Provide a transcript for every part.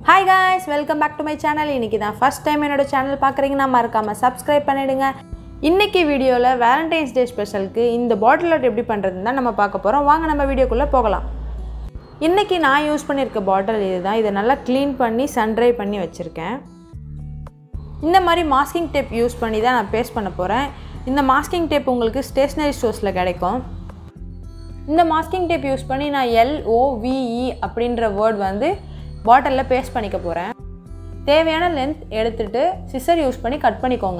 hi guys welcome back to my channel இன்றைக்கி தான் first time என்னோட சேனல் பார்க்குறீங்கன்னா மறக்காமல் சப்ஸ்கிரைப் பண்ணிவிடுங்க இன்றைக்கி வீடியோவில் வேலண்டைன்ஸ் டே ஸ்பெஷலுக்கு இந்த பாட்டில் ஆர்ட் எப்படி பண்ணுறதுன்னு தான் நம்ம பார்க்க போகிறோம் வாங்க நம்ம வீடியோக்குள்ளே போகலாம் இன்றைக்கி நான் யூஸ் பண்ணியிருக்க பாட்டில் இது தான் இதை நல்லா க்ளீன் பண்ணி சன்ட்ரை பண்ணி வச்சுருக்கேன் இந்த மாதிரி மாஸ்கிங் டேப் யூஸ் பண்ணி தான் நான் பேஸ்ட் பண்ண போகிறேன் இந்த மாஸ்கிங் டேப் உங்களுக்கு ஸ்டேஷ்னரி ஸ்டோர்ஸில் கிடைக்கும் இந்த மாஸ்கிங் டேப் யூஸ் பண்ணி நான் எல்ஓவிஇ அப்படின்ற வேர்ட் வந்து பாட்டிலில் பேஸ்ட் பண்ணிக்க போகிறேன் தேவையான லென்த் எடுத்துட்டு சிசர் யூஸ் பண்ணி கட் பண்ணிக்கோங்க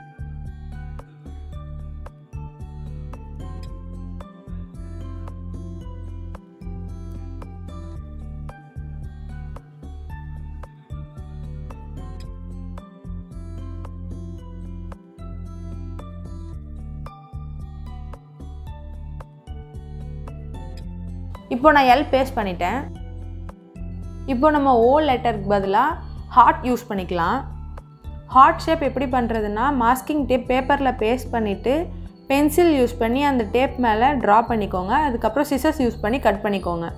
இப்போ நான் எல் பேஸ்ட் பண்ணிட்டேன் இப்போ நம்ம ஓ லெட்டருக்கு பதிலாக ஹார்ட் யூஸ் பண்ணிக்கலாம் ஹார்ட் ஷேப் எப்படி பண்ணுறதுன்னா மாஸ்கிங் டேப் பேப்பரில் பேஸ்ட் பண்ணிவிட்டு பென்சில் யூஸ் பண்ணி அந்த டேப் மேலே ட்ரா பண்ணிக்கோங்க அதுக்கப்புறம் சிசர்ஸ் யூஸ் பண்ணி கட் பண்ணிக்கோங்க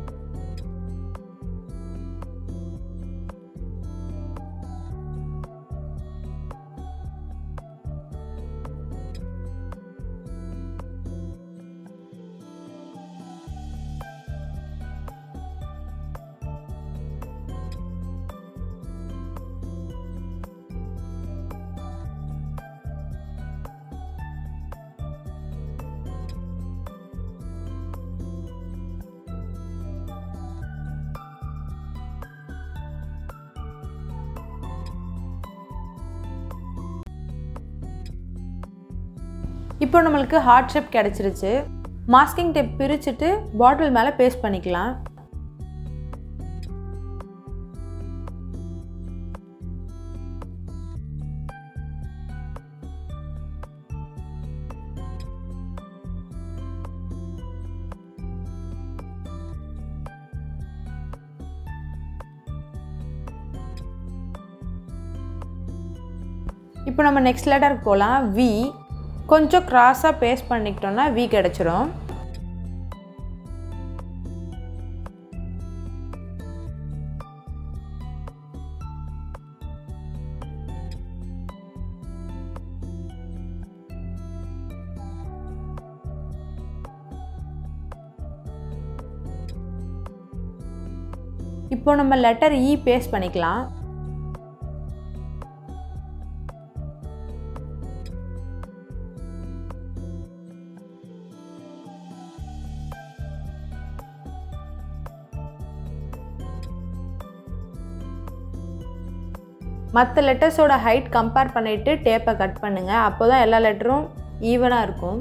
இப்போ நம்மளுக்கு ஹார்ட் ஷேப் கிடச்சிருச்சு மாஸ்கிங் டேப் பிரிச்சுட்டு பாட்டில் மேலே பேஸ்ட் பண்ணிக்கலாம் இப்போ நம்ம நெக்ஸ்ட் லெட்டருக்கு போகலாம் வி கொஞ்சம் க்ராஸாக பேஸ்ட் பண்ணிக்கிட்டோம்னா வி கிடச்சிரும் இப்போ நம்ம லெட்டர் இ பேஸ்ட் பண்ணிக்கலாம் மற்ற லெட்டர்ஸோட ஹைட் கம்பேர் பண்ணிவிட்டு டேப்பை கட் பண்ணுங்கள் அப்போ தான் எல்லா லெட்டரும் ஈவனாக இருக்கும்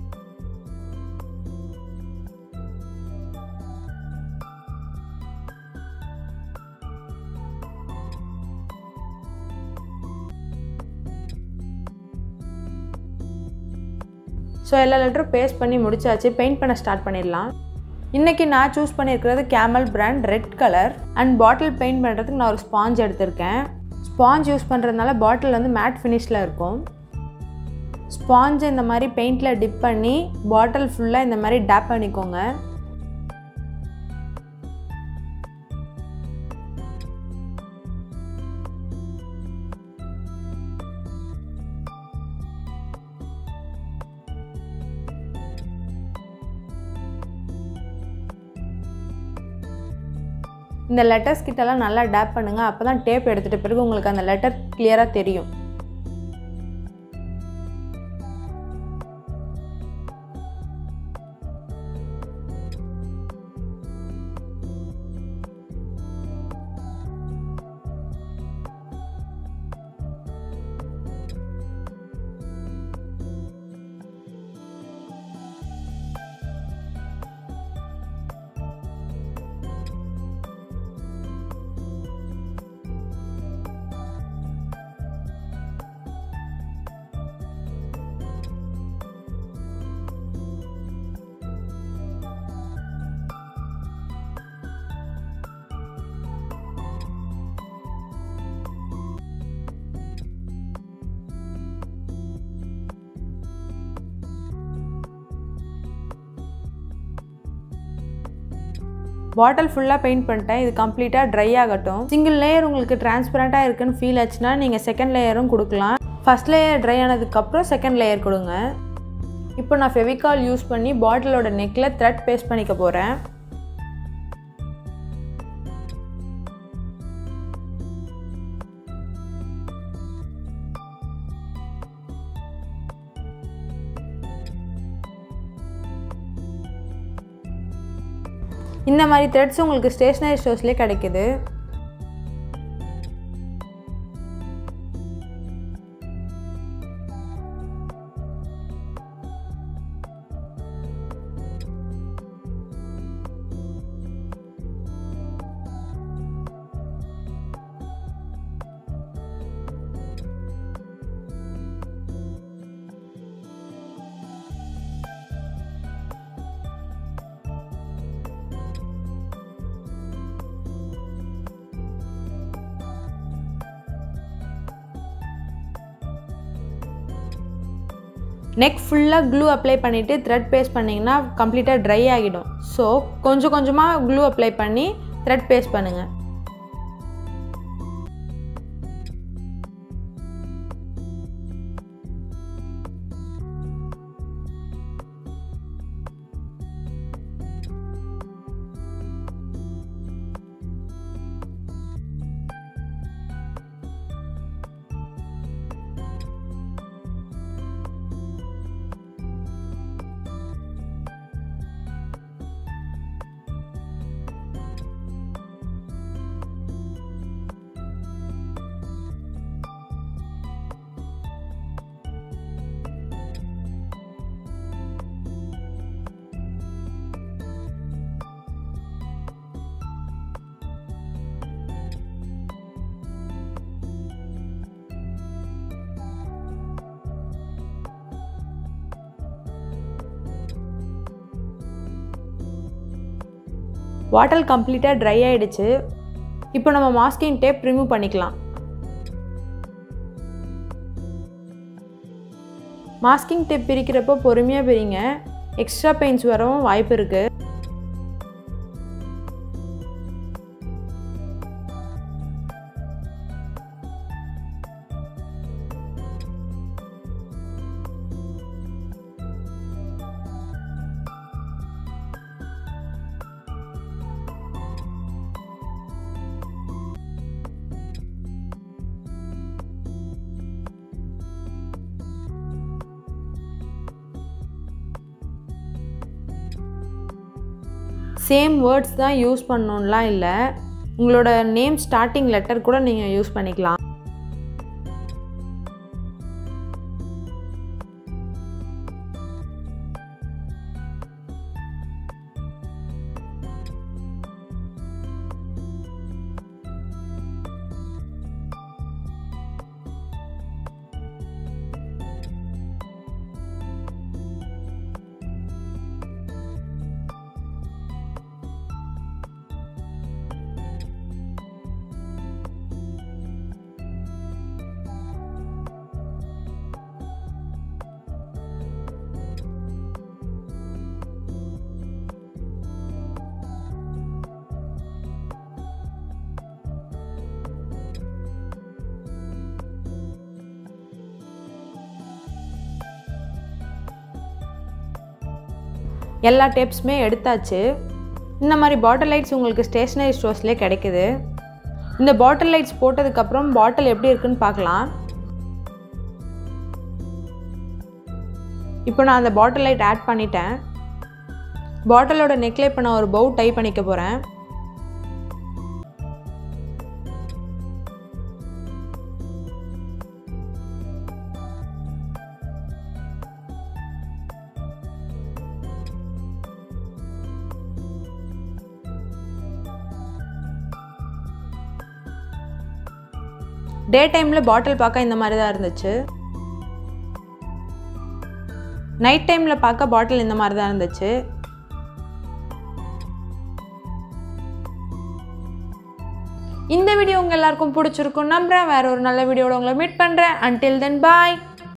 ஸோ எல்லா லெட்டரும் பேஸ்ட் பண்ணி முடிச்சாச்சு பெயிண்ட் பண்ண ஸ்டார்ட் பண்ணிடலாம் இன்றைக்கி நான் சூஸ் பண்ணியிருக்கிறது Camel brand red colour and bottle paint பண்ணுறதுக்கு நான் ஒரு ஸ்பாஞ்ச் எடுத்திருக்கேன் ஸ்பாஞ்ச் யூஸ் பண்ணுறதுனால பாட்டில் வந்து மேட் ஃபினிஷில் இருக்கும் ஸ்பாஞ்ச் இந்த மாதிரி பெயிண்டில் டிப் பண்ணி பாட்டில் ஃபுல்லாக இந்த மாதிரி டேப் பண்ணிக்கோங்க இந்த லெட்டர்ஸ் கிட்டலாம் நல்லா டேப் பண்ணுங்கள் அப்போ தான் டேப் எடுத்துகிட்ட பிறகு உங்களுக்கு அந்த லெட்டர் கிளியராக தெரியும் பாட்டில் ஃபுல்லாக பெயிண்ட் பண்ணிட்டேன் இது கம்ப்ளீட்டாக ட்ரை ஆகட்டும் சிங்கிள் லேயர் உங்களுக்கு டிரான்ஸ்பரண்ட்டாக இருக்குன்னு ஃபீல் ஆச்சுன்னா நீங்கள் செகண்ட் லேயரும் கொடுக்கலாம் ஃபஸ்ட் லேயர் ட்ரை ஆனதுக்கப்புறம் செகண்ட் லேயர் கொடுங்க இப்போ நான் ஃபெவிகால் யூஸ் பண்ணி பாட்டிலோட நெக்கில் த்ரெட் பேஸ்ட் பண்ணிக்க போகிறேன் இந்த மாதிரி த்ரெட்ஸ் உங்களுக்கு ஸ்டேஷ்னரி ஸ்டோர்ஸ்லேயே கிடைக்குது நெக் ஃபுல்லாக க்ளூ அப்ளை பண்ணிவிட்டு த்ரெட் பேஸ்ட் பண்ணிங்கன்னா கம்ப்ளீட்டாக ட்ரை ஆகிடும் ஸோ கொஞ்சம் கொஞ்சமாக க்ளூ அப்ளை பண்ணி த்ரெட் பேஸ்ட் பண்ணுங்கள் பாட்டில் கம்ப்ளீட்டாக ட்ரை ஆகிடுச்சு இப்போ நம்ம மாஸ்கிங் டேப் ரிமூவ் பண்ணிக்கலாம் மாஸ்கிங் டேப் பிரிக்கிறப்போ பொறுமையாக பிரிங்க எக்ஸ்ட்ரா பெயின்ஸ் வரவும் வாய்ப்பு இருக்குது சேம் வேர்ட்ஸ் தான் யூஸ் பண்ணணும்லாம் இல்லை உங்களோட நேம் ஸ்டார்டிங் லெட்டர் கூட நீங்கள் யூஸ் பண்ணிக்கலாம் எல்லா டேப்ஸுமே எடுத்தாச்சு இந்த மாதிரி பாட்டில் லைட்ஸ் உங்களுக்கு ஸ்டேஷ்னரி ஸ்டோர்ஸ்லேயே கிடைக்குது இந்த பாட்டில் லைட்ஸ் போட்டதுக்கப்புறம் பாட்டில் எப்படி இருக்குன்னு பார்க்கலாம் இப்போ நான் அந்த பாட்டில் லைட் ஆட் பண்ணிட்டேன் பாட்டிலோட நெக்கில் இப்போ நான் ஒரு பவு டை பண்ணிக்க போகிறேன் டே டைமில் பாட்டில் பார்க்க இந்த மாதிரி தான் இருந்துச்சு நைட் டைமில் பார்க்க பாட்டில் இந்த மாதிரி தான் இருந்துச்சு இந்த வீடியோ உங்கள் எல்லாருக்கும் பிடிச்சிருக்கும் நம்புறேன் வேற ஒரு நல்ல வீடியோட உங்களை மீட் பண்ணுறேன் அன்டில் தென் பாய்